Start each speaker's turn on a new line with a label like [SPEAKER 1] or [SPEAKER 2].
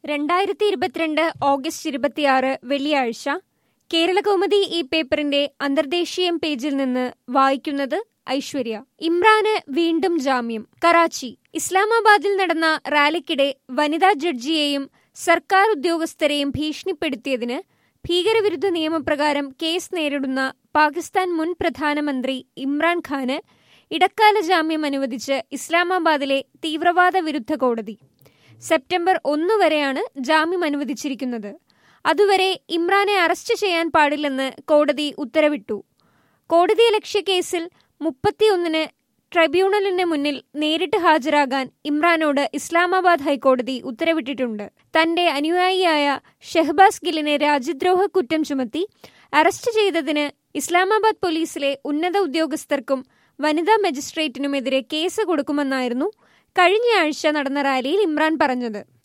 [SPEAKER 1] രണ്ടായിരത്തി ഇരുപത്തിരണ്ട് ഓഗസ്റ്റ് ഇരുപത്തിയാറ് വെള്ളിയാഴ്ച കേരളകൗമുദി ഈ പേപ്പറിന്റെ അന്തർദേശീയം പേജിൽ നിന്ന് വായിക്കുന്നത് ഐശ്വര്യ ഇമ്രാന് വീണ്ടും ജാമ്യം കറാച്ചി ഇസ്ലാമാബാദിൽ നടന്ന റാലിക്കിടെ വനിതാ ജഡ്ജിയെയും സർക്കാർ ഉദ്യോഗസ്ഥരെയും ഭീഷണിപ്പെടുത്തിയതിന് ഭീകരവിരുദ്ധ നിയമപ്രകാരം കേസ് നേരിടുന്ന പാകിസ്ഥാൻ മുൻ പ്രധാനമന്ത്രി ഇമ്രാൻഖാന് ഇടക്കാല ജാമ്യം അനുവദിച്ച് ഇസ്ലാമാബാദിലെ തീവ്രവാദ വിരുദ്ധ കോടതി സെപ്റ്റംബർ ഒന്ന് വരെയാണ് ജാമ്യം അനുവദിച്ചിരിക്കുന്നത് അതുവരെ ഇമ്രാനെ അറസ്റ്റ് ചെയ്യാൻ പാടില്ലെന്ന് കോടതി ഉത്തരവിട്ടു കോടതിയലക്ഷ്യ കേസിൽ മുപ്പത്തിയൊന്നിന് ട്രൈബ്യൂണലിന് മുന്നിൽ നേരിട്ട് ഹാജരാകാൻ ഇമ്രാനോട് ഇസ്ലാമാബാദ് ഹൈക്കോടതി ഉത്തരവിട്ടിട്ടുണ്ട് തന്റെ അനുയായിയായ ഷെഹബാസ് ഗില്ലിനെ രാജ്യദ്രോഹ കുറ്റം ചുമത്തി അറസ്റ്റ് ചെയ്തതിന് ഇസ്ലാമാബാദ് പോലീസിലെ ഉന്നത ഉദ്യോഗസ്ഥർക്കും വനിതാ മജിസ്ട്രേറ്റിനുമെതിരെ കേസ് കൊടുക്കുമെന്നായിരുന്നു കഴിഞ്ഞയാഴ്ച നടന്ന റാലിയിൽ ഇമ്രാൻ പറഞ്ഞത്